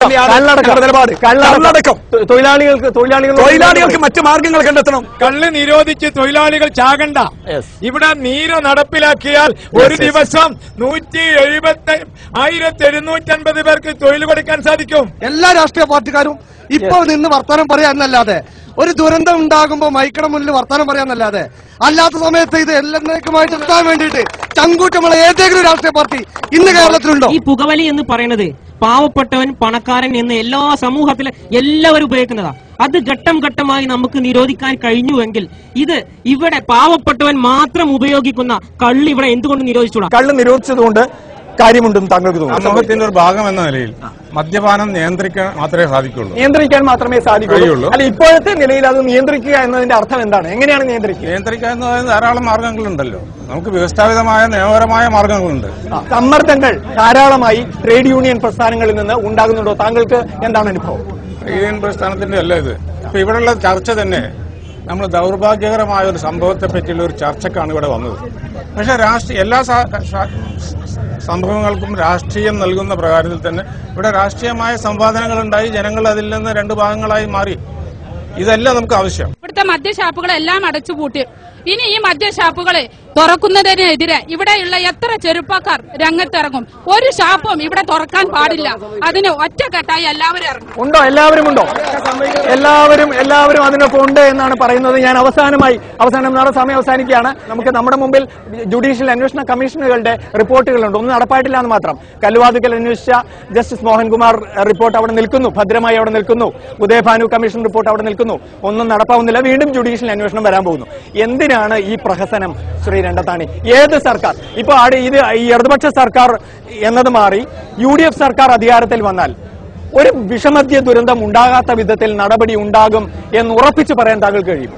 തന്നെയാണ് കള്ളടക്കം. ഞങ്ങളുടെ നിലപാട് കള്ളടക്കം തൊ- തൊഴിലാളികൾക്ക് തൊഴിലാളികൾ തൊഴിലാളികൾക്ക് മറ്റു മാർഗങ്ങൾ കണ്ടെത്തണം കള്ള് നിരോധിച്ച് തൊഴിലാളികൾ ചാകണ്ട Yes. ഇവിടെ നീര നടപ്പിലാക്കിയാൽ ഒരു ദിവസം നൂറ്റി എഴുപത്തി ആയിരത്തി എഴുന്നൂറ്റൻപത് പേർക്ക് തൊഴിൽ കൊടുക്കാൻ സാധിക്കും എല്ലാ രാഷ്ട്രീയ പാർട്ടിക്കാരും ഇപ്പോൾ നിന്ന് വർത്തമാനം പറയാന്നല്ലാതെ ഒരു ദുരന്തം ഉണ്ടാകുമ്പോ മൈക്കട മുന്നിൽ വർത്തമാനം പറയാന്നല്ലാതെ അല്ലാത്ത സമയത്ത് ഇത് എല്ലാത്തിനുമായിട്ട് എത്താൻ വേണ്ടിയിട്ട് ചങ്കൂറ്റമുള്ള ഏതെങ്കിലും രാഷ്ട്രീയ പാർട്ടി ഇന്ന് കേരളത്തിലുണ്ടോ ഈ പുകവലി എന്ന് പറയുന്നത് പാവപ്പെട്ടവൻ പണക്കാരൻ എന്ന് എല്ലാ സമൂഹത്തിലെ എല്ലാവരും ഉപയോഗിക്കുന്നതാ അത് ഘട്ടം ഘട്ടമായി നമുക്ക് നിരോധിക്കാൻ കഴിഞ്ഞുവെങ്കിൽ ഇത് ഇവിടെ പാവപ്പെട്ടവൻ മാത്രം ഉപയോഗിക്കുന്ന കള്ള് ഇവിടെ എന്തുകൊണ്ട് നിരോധിച്ചുകൂടാ കള്ള് നിരോധിച്ചതുകൊണ്ട് കാര്യമുണ്ടെന്ന് താങ്കൾക്ക് തോന്നുന്നു സമൂഹത്തിന്റെ ഒരു ഭാഗം എന്ന നിലയിൽ മദ്യപാനം നിയന്ത്രിക്കാൻ മാത്രമേ സാധിക്കുള്ളൂ നിയന്ത്രിക്കാൻ മാത്രമേ സാധിക്കുള്ളൂ കഴിയുള്ളൂ. അല്ല ഇപ്പോഴത്തെ നിലയിൽ അത് നിയന്ത്രിക്കുക എന്നതിന്റെ അർത്ഥം എന്താണ് എങ്ങനെയാണ് നിയന്ത്രിക്കുക നിയന്ത്രിക്കാൻ എന്ന് പറയുന്ന ധാരാളം മാർഗങ്ങളുണ്ടല്ലോ നമുക്ക് വ്യവസ്ഥാപിതമായ നിയമപരമായ മാർഗങ്ങളുണ്ട് സമ്മർദ്ദങ്ങൾ ധാരാളമായി ട്രേഡ് യൂണിയൻ പ്രസ്ഥാനങ്ങളിൽ നിന്ന് ഉണ്ടാകുന്നുണ്ടോ താങ്കൾക്ക് എന്താണ് അനുഭവം ഇന്ത്യൻ പ്രസ്ഥാനത്തിന്റെ അല്ല ഇത് ഇപ്പൊ ഇവിടെയുള്ള ചർച്ച തന്നെ നമ്മൾ ദൗർഭാഗ്യകരമായ ഒരു സംഭവത്തെ പറ്റിയുള്ള ഒരു ചർച്ചക്കാണ് ഇവിടെ വന്നത് പക്ഷെ രാഷ്ട്രീയ എല്ലാ സാ- സാ- സംഭവങ്ങൾക്കും രാഷ്ട്രീയം നൽകുന്ന പ്രകാരത്തിൽ തന്നെ ഇവിടെ രാഷ്ട്രീയമായ സംവാദനങ്ങൾ ഉണ്ടായി ജനങ്ങൾ അതിൽ നിന്ന് രണ്ട് ഭാഗങ്ങളായി മാറി ഇതല്ല നമുക്ക് ആവശ്യം ഇവിടുത്തെ മദ്യഷാപ്പുകളെല്ലാം അടച്ചുപൂട്ടി ഇനി ഈ മദ്യഷാപ്പുകളെ തുറക്കുന്നതിനെതിരെ ഇവിടെയുള്ള എത്ര ചെറുപ്പക്കാർ രംഗത്തിറങ്ങും ഒരു ഷാപ്പും ഇവിടെ തുറക്കാൻ പാടില്ല അതിന് ഒറ്റക്കെട്ടായി എല്ലാവരും ഇറങ്ങും ഉണ്ടോ എല്ലാവരും ഉണ്ടോ എല്ലാവരും എല്ലാവരും അതിനൊപ്പം ഉണ്ട് എന്നാണ് പറയുന്നത് ഞാൻ അവസാനമായി അവസാനം നാളെ സമയം അവസാനിക്കുകയാണ് നമുക്ക് നമ്മുടെ മുമ്പിൽ ജുഡീഷ്യൽ അന്വേഷണ കമ്മീഷനുകളുടെ റിപ്പോർട്ടുകളുണ്ട് ഒന്നും നടപ്പായിട്ടില്ല എന്ന് മാത്രം കല്ലുവാതുക്കൽ അന്വേഷിച്ച ജസ്റ്റിസ് മോഹൻകുമാർ റിപ്പോർട്ട് അവിടെ നിൽക്കുന്നു ഭദ്രമായി അവിടെ നിൽക്കുന്നു ഉദയഭാനു കമ്മീഷൻ റിപ്പോർട്ട് അവിടെ നിൽക്കുന്നു ഒന്നും നടപ്പാവുന്നില്ല വീണ്ടും ജുഡീഷ്യൽ അന്വേഷണം വരാൻ പോകുന്നു എന്തിനാണ് ഈ പ്രഹസനം ശ്രീ രണ്ടത്താണി ഏത് സർക്കാർ ഇപ്പൊ ആടെ ഇത് ഈ ഇടതുപക്ഷ സർക്കാർ എന്നത് മാറി യു ഡി എഫ് സർക്കാർ അധികാരത്തിൽ വന്നാൽ ഒരു വിഷമദ്യ ദുരന്തം ഉണ്ടാകാത്ത വിധത്തിൽ നടപടി ഉണ്ടാകും എന്ന് ഉറപ്പിച്ചു പറയാൻ താങ്കൾക്ക് കഴിയും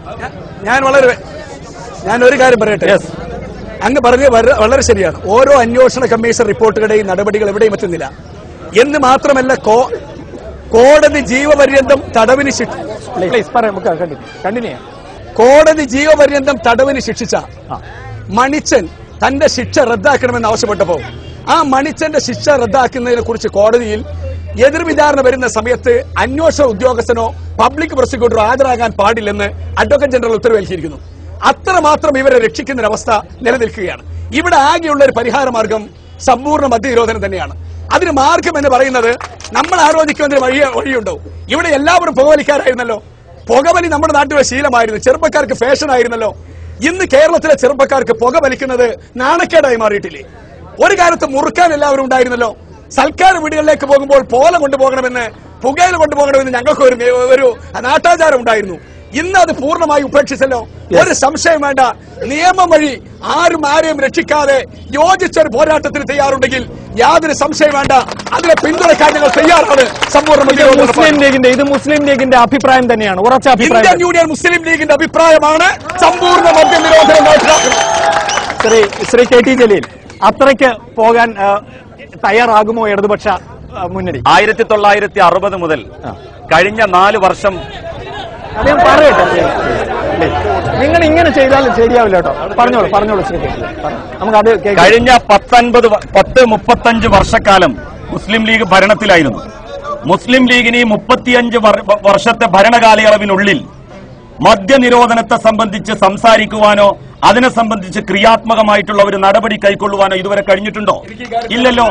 ഞാൻ വളരെ ഞാൻ ഒരു കാര്യം പറയട്ടെ അങ്ങ് പറഞ്ഞത് വളരെ- വളരെ ശരിയാണ് ഓരോ അന്വേഷണ കമ്മീഷൻ റിപ്പോർട്ടുകളുടെയും നടപടികൾ എവിടെയും എത്തുന്നില്ല എന്ന് മാത്രമല്ല കോ- കോടതി ജീവപര്യന്തം തടവിന് ശിക്ഷ പ്ലീസ് പറയാം കണ്ടിന്യൂ ചെയ്യാം കോടതി ജീവപര്യന്തം തടവിന് ശിക്ഷിച്ച മണിച്ചൻ തന്റെ ശിക്ഷ റദ്ദാക്കണമെന്ന് ആവശ്യപ്പെട്ടപ്പോ ആ മണിച്ചന്റെ ശിക്ഷ റദ്ദാക്കുന്നതിനെ കുറിച്ച് കോടതിയിൽ എതിർവിചാരണ വരുന്ന സമയത്ത് അന്വേഷണ ഉദ്യോഗസ്ഥനോ പബ്ലിക് പ്രോസിക്യൂട്ടറോ ഹാജരാകാൻ പാടില്ലെന്ന് അഡ്വക്കേറ്റ് ജനറൽ ഉത്തരവേൽക്കിയിരിക്കുന്നു അത്രമാത്രം ഇവരെ രക്ഷിക്കുന്ന ഒരു അവസ്ഥ നിലനിൽക്കുകയാണ് ഇവിടെ ആകെയുള്ള ഒരു പരിഹാര മാർഗം സമ്പൂർണ്ണ മദ്യനിരോധനം തന്നെയാണ് അതിന് മാർഗം എന്ന് പറയുന്നത് നമ്മൾ ആലോചിക്കുന്നതിന് വഴി വഴിയുണ്ടോ ഇവിടെ എല്ലാവരും പുകവലിക്കാരായിരുന്നല്ലോ പുകവലി നമ്മുടെ നാട്ടിലെ ശീലമായിരുന്നു ചെറുപ്പക്കാർക്ക് ഫാഷൻ ആയിരുന്നല്ലോ ഇന്ന് കേരളത്തിലെ ചെറുപ്പക്കാർക്ക് പുക വലിക്കുന്നത് നാണക്കേടായി മാറിയിട്ടില്ലേ ഒരു കാലത്ത് മുറുക്കാൻ എല്ലാവരും ഉണ്ടായിരുന്നല്ലോ സൽക്കാര വീടുകളിലേക്ക് പോകുമ്പോൾ പോല കൊണ്ടുപോകണമെന്ന് പുകയില കൊണ്ടുപോകണമെന്ന് ഞങ്ങൾക്ക് ഒരു നേ- ഒരു നാട്ടാചാരം ഉണ്ടായിരുന്നു ഇന്ന് അത് പൂർണ്ണമായി ഉപേക്ഷിച്ചല്ലോ ഒരു സംശയം വേണ്ട നിയമം വഴി ആരും ആരെയും രക്ഷിക്കാതെ യോജിച്ച ഒരു പോരാട്ടത്തിന് തയ്യാറുണ്ടെങ്കിൽ യാതൊരു സംശയം വേണ്ട അതിനെ പിന്തുണയ്ക്കാൻ ഞങ്ങൾ തയ്യാറാണ് സമ്പൂർണ്ണ ഇത് മദ്യനിരോധന മുസ്ലിം ലീഗിന്റെ ഇത് മുസ്ലിം ലീഗിന്റെ അഭിപ്രായം തന്നെയാണ് ഉറച്ച ഇന്ത്യൻ അഭിപ്രായം യൂണിയൻ മുസ്ലിം ലീഗിന്റെ അഭിപ്രായമാണ് സമ്പൂർണ്ണ മദ്യനിരോധനം നടപ്പിലാക്കുക ശ്രീ ശ്രീ കെ ടി ജലീൽ അത്രയ്ക്ക് പോകാൻ ആ, തയ്യാറാകുമോ ഇടതുപക്ഷ ആ, മുന്നണി ആയിരത്തി തൊള്ളായിരത്തി അറുപത് മുതൽ കഴിഞ്ഞ നാല് വർഷം അദ്ദേഹം പറയട്ടെ പ്ലീസ്. നിങ്ങൾ ഇങ്ങനെ ചെയ്താലും ശരിയാവില്ല കേട്ടോ പറഞ്ഞോളൂ പറഞ്ഞോളൂ ശ്രീ കെ ടി ജലീൽ. പറഞ്ഞോ. നമുക്കത് കേൾക്കാം. കഴിഞ്ഞ പത്തൊൻപത് വ- പത്ത് മുപ്പത്തഞ്ച് വർഷക്കാലം മുസ്ലിം ലീഗ് ഭരണത്തിലായിരുന്നു മുസ്ലിം ലീഗിന് ഈ മുപ്പത്തിയഞ്ച് വർ- വ- വർഷത്തെ ഭരണകാലയളവിനുള്ളിൽ മദ്യനിരോധനത്തെ സംബന്ധിച്ച് സംസാരിക്കുവാനോ അതിനെ സംബന്ധിച്ച് ക്രിയാത്മകമായിട്ടുള്ള ഒരു നടപടി കൈക്കൊള്ളുവാനോ ഇതുവരെ കഴിഞ്ഞിട്ടുണ്ടോ ഇല്ലല്ലോ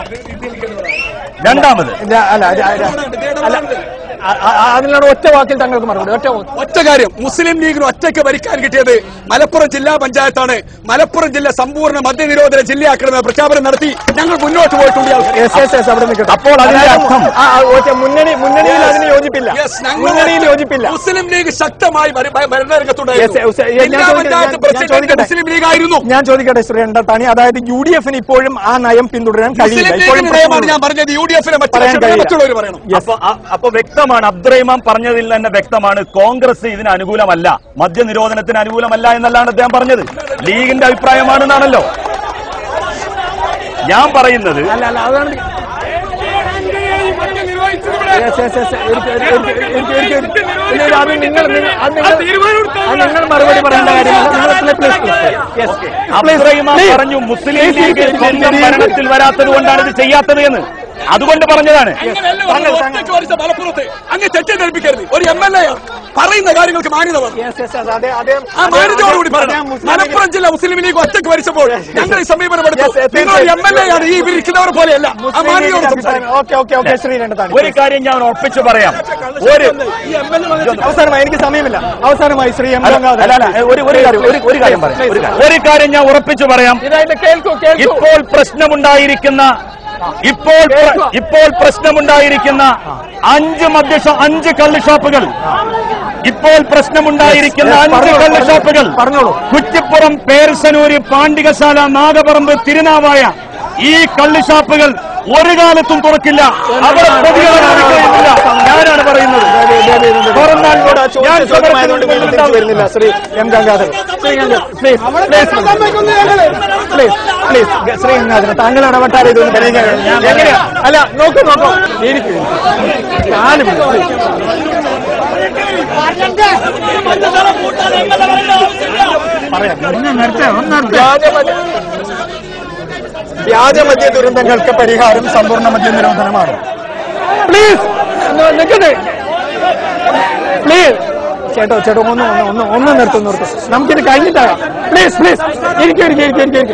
രണ്ടാമത് ഇത് അല്ല ഇത് അല്ല അ- അ- അതിനോട് ഒറ്റ വാക്കിൽ തങ്ങൾക്ക് മറുപടി ഒറ്റ വാക്ക്. ഒറ്റ കാര്യം മുസ്ലിം ലീഗിന് ഒറ്റയ്ക്ക് ഭരിക്കാൻ കിട്ടിയത് മലപ്പുറം ജില്ലാ പഞ്ചായത്താണ് മലപ്പുറം ജില്ല സമ്പൂർണ്ണ മദ്യനിരോധന ജില്ലയാക്കണമെന്ന പ്രഖ്യാപനം നടത്തി ഞങ്ങൾ മുന്നോട്ട് പോയിട്ടുണ്ട് ഈ ആൾക്കാർ. എസ് എസ് എസ് അവിടെ നിൽക്കട്ടെ അപ്പോൾ അതിന്റെ അതായത് അർത്ഥം? ആ, ആ, ഒറ്റ മുന്നണി മുന്നണിയിൽ അതിന് യോജിപ്പില്ല Yes, ഞങ്ങൾ മുന്നണിയിൽ യോജിപ്പില്ല മുസ്ലിം ലീഗ് ശക്തമായി ഭര- ഭര- ഭരണരംഗത്തുണ്ടായിരുന്നു Yes, yes, yes, ഞാൻ ജില്ലാ ചോദിക്കട്ടെ, പഞ്ചായത്ത് ഞാൻ- ഞാൻ പ്രസിഡന്റ് ചോദിക്കട്ടെ. മുസ്ലിം ലീഗ് ആയിരുന്നു ഞാൻ ചോദിക്കട്ടെ ശ്രീ രണ്ടത്താണി അതായത് യു ഡി എഫിന് ഇപ്പോഴും ആ നയം പിന്തുടരാൻ കഴിയില്ല മുസ്ലിം ഇപ്പോഴും ലീഗിന്റെ നയമാണ് ഞാൻ പറഞ്ഞത് യു ഡി എഫിനെ പറയാൻ കഴിയില്ല. മറ്റുള്ളവർ പറയണം അപ്പൊ അ- അപ്പൊ വ്യക്തമാണ് അബ്ദുറഹിമാൻ പറഞ്ഞതിൽ തന്നെ വ്യക്തമാണ് കോൺഗ്രസ് ഇതിന് അനുകൂലമല്ല മദ്യനിരോധനത്തിന് അനുകൂലമല്ല എന്നല്ലാണ് അദ്ദേഹം പറഞ്ഞത് ലീഗിന്റെ അഭിപ്രായമാണെന്നാണല്ലോ ഞാൻ പറയുന്നത് അല്ല അല്ല അതാണ് Yes, yes, yes. എനിക്ക് ഒരു- എനിക്ക് എനിക്ക് എനിക്ക് എനിക്ക് ഇല്ല, ഇല്ല, അത് നിങ്ങൾ നിങ്ങൾ- അത് നിങ്ങൾ അത് നിങ്ങൾ മറുപടി പറയേണ്ട കാര്യമില്ല നിങ്ങൾ please, please, please. Yes. Abdurahiman Please. പറഞ്ഞു മുസ്ലിം Please, ലീഗ് please, സ്വന്തം please. ഭരണത്തിൽ വരാത്തത് കൊണ്ടാണ് ഇത് ചെയ്യാത്തത് എന്ന് അതുകൊണ്ട് പറഞ്ഞതാണ് അങ്ങനെയല്ല പറഞ്ഞത്. ഒറ്റയ്ക്ക് ഭരിച്ച മലപ്പുറത്ത് അങ്ങ് തെറ്റിദ്ധരിപ്പിക്കരുത് ഒരു എം എൽ എ പറയുന്ന കാര്യങ്ങൾക്ക് മാന്യത വേണം Yes, yes, yes. അദ്ദേഹം- അദ്ദേഹം- ആ മാന്യതയോടുകൂടി അദ്ദേഹം പറയണം മുസ്ലിം ലീഗ് മലപ്പുറം ജില്ല മുസ്ലിം ലീഗ് ഒറ്റയ്ക്ക് ഭരിച്ചപ്പോൾ ഞങ്ങൾ ഈ സമീപനം എടുത്തു Yes, yes, നിങ്ങൾ എം എൽ എ ആണ് ഈ ഇരിക്കുന്നവർ പോലെയല്ല ആ മുസ്ലിം മാന്യതയോട് ലീഗിന്റെ സംസാരിക്കും അഭിപ്രായം. ഓക്കെ ഓക്കെ ഓക്കെ ശ്രീ രണ്ടതാണ് ഒരു കാര്യം ഞാൻ ഉറപ്പിച്ചു പറയാം ഒരു അവസാനമായി എനിക്ക് സമയമില്ല അവസാനമായി ശ്രീ എം അല്ല, ഗംഗാധരൻ അല്ല, അല്ല, ഒരു ഒരു കാര്യം ഒരു ഒരു കാര്യം പറയാം ഒരു കാര്യം. ഒരു കാര്യം ഞാൻ ഉറപ്പിച്ചു പറയാം ഇതായിട്ട് കേൾക്കൂ കേൾക്കൂ ഇപ്പോൾ പ്രശ്നമുണ്ടായിരിക്കുന്ന ഇപ്പോൾ പ്ര- ഇപ്പോൾ പ്രശ്നമുണ്ടായിരിക്കുന്ന അഞ്ച് മദ്യഷ അഞ്ച് കള്ള് ഷോപ്പുകൾ ഇപ്പോൾ പ്രശ്നമുണ്ടായിരിക്കുന്ന Yes, അഞ്ച് പറഞ്ഞോളൂ, കള്ള് പറഞ്ഞോളൂ. ഷോപ്പുകൾ പറഞ്ഞോളൂ. കുറ്റിപ്പുറം പേർസനൂര് പാണ്ടികശാല നാഗപറമ്പ് തിരുനാവായ ഈ കള്ള് ഷാപ്പുകൾ ഒരു കാലത്തും തുറക്കില്ല അവിടെ പ്രതികളെ കാണിക്കുകയുമില്ല. ഞാനാണ് പറയുന്നത് തുറന്നാൽ ഇവിടെ ഞാൻ ചോദ്യം ചോദ്യമായതുകൊണ്ട് വീണ്ടും തിരിച്ചു സമരത്തിൽ വരുന്നില്ല Shri M Gangadharan Shri Gangadharan please please please Shri Gangadharan താങ്കൾ ഇടപെട്ടാൽ ഇതൊന്നും തെളിയിക്കാൻ കഴിയും. എങ്ങനെയാ അല്ല നോക്കൂ നോക്കൂ ഇരിക്കൂ നാല് മിനിറ്റ് please. വ്യാജമദ്യ വ്യാജമദ്യ ദുരന്തങ്ങൾക്ക് പരിഹാരം സമ്പൂർണ്ണ മദ്യ നിരോധനമാണ് പ്ലീസ് നിൽക്കട്ടെ പ്ലീസ് ചേട്ടോ ചേട്ടോ ഒന്ന് ഒന്ന് ഒന്ന് ഒന്ന് നിർത്തും നിർത്തും നമുക്കിത് കഴിഞ്ഞിട്ടാകാം പ്ലീസ് പ്ലീസ് ഇരിക്കും ഇരിക്കും ഇരിക്കും ഇരിക്കും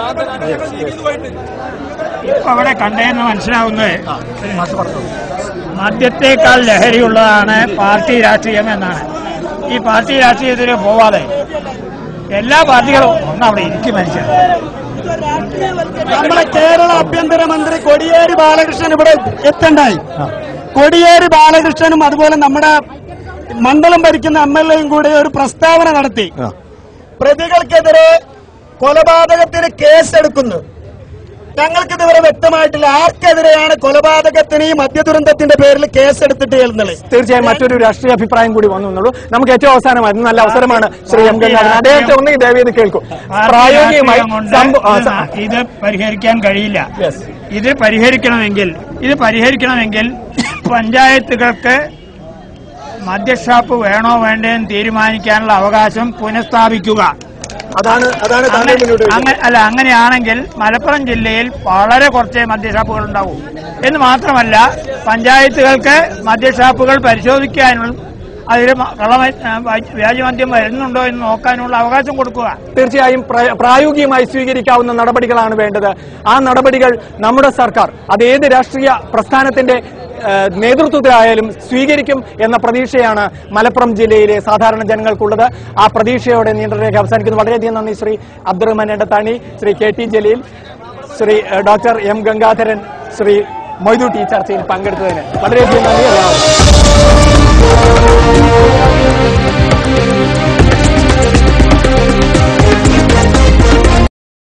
ഇപ്പൊ അവിടെ കണ്ടതെന്ന് മനസ്സിലാവുന്നത് മദ്യത്തേക്കാൾ ലഹരിയുള്ളതാണ് പാർട്ടി രാഷ്ട്രീയം എന്നാണ് ഈ പാർട്ടി രാഷ്ട്രീയത്തിൽ പോവാതെ എല്ലാ പാർട്ടികളും ഒന്ന് അവിടെ ഇരിക്കും മനുഷ്യൻ നമ്മുടെ കേരള ആഭ്യന്തരമന്ത്രി കോടിയേരി ബാലകൃഷ്ണൻ ഇവിടെ എത്തണ്ടായി കോടിയേരി ബാലകൃഷ്ണനും അതുപോലെ നമ്മുടെ മണ്ഡലം ഭരിക്കുന്ന എം എൽ എയും കൂടി ഒരു പ്രസ്താവന നടത്തി പ്രതികൾക്കെതിരെ കൊലപാതകത്തിന് കേസെടുക്കുന്നു ഞങ്ങൾക്ക് ഇതുവരെ വ്യക്തമായിട്ടില്ല ആർക്കെതിരെയാണ് കൊലപാതകത്തിന് ഈ മദ്യദുരന്തത്തിന്റെ പേരിൽ കേസെടുത്തിട്ട് എഴുന്നള്ളി തീർച്ചയായും മറ്റൊരു രാഷ്ട്രീയ അഭിപ്രായം കൂടി വന്നു എന്നുള്ളൂ നമുക്ക് ഏറ്റവും അവസാനമായി ഇത് നല്ല അവസരമാണ് ശ്രീ എം ഗംഗാധരൻ അദ്ദേഹത്തെ ഒന്നെങ്കിൽ ദയവേത് കേൾക്കൂ പ്രായോഗികമായി രാഷ്ട്രീയം കൊണ്ട് സംഭ- ആ, സ- ഇത് പരിഹരിക്കാൻ കഴിയില്ല Yes. ഇത് പരിഹരിക്കണമെങ്കിൽ ഇത് പരിഹരിക്കണമെങ്കിൽ പഞ്ചായത്തുകൾക്ക് മദ്യഷാപ്പ് വേണോ വേണ്ടേന്ന് തീരുമാനിക്കാനുള്ള അവകാശം പുനഃസ്ഥാപിക്കുക അതാണ് അതാണ് താങ്കൾ അങ്ങനെ- മുന്നോട്ട് വെക്കുന്നത്. അങ്ങ- അല്ല അങ്ങനെയാണെങ്കിൽ മലപ്പുറം ജില്ലയിൽ വളരെ കുറച്ചേ മദ്യഷാപ്പുകൾ ഉണ്ടാവും എന്ന് മാത്രമല്ല പഞ്ചായത്തുകൾക്ക് മദ്യഷാപ്പുകൾ പരിശോധിക്കാനുള്ള അതിൽ മ- കള്ള വ്യാജമദ്യം വരുന്നുണ്ടോ എന്ന് നോക്കാനുള്ള അവകാശം കൊടുക്കുക തീർച്ചയായും പ്ര- പ്രായോഗികമായി സ്വീകരിക്കാവുന്ന നടപടികളാണ് വേണ്ടത് ആ നടപടികൾ നമ്മുടെ സർക്കാർ അത് ഏത് രാഷ്ട്രീയ പ്രസ്ഥാനത്തിന്റെ ഏഹ്, നേതൃത്വത്തിലായാലും സ്വീകരിക്കും എന്ന പ്രതീക്ഷയാണ് മലപ്പുറം ജില്ലയിലെ സാധാരണ ജനങ്ങൾക്കുള്ളത് ആ പ്രതീക്ഷയോടെ നീണ്ടരേഖ അവസാനിക്കുന്നു വളരെയധികം നന്ദി ശ്രീ അബ്ദുറഹ്മാൻ എടത്താണി ശ്രീ കെ ടി ജലീൽ ശ്രീ ഏഹ്, doctor M Gangadharan Shri Moidu T ചർച്ചയിൽ പങ്കെടുത്തതിന് വളരെയധികം നന്ദി എല്ലാവർക്കും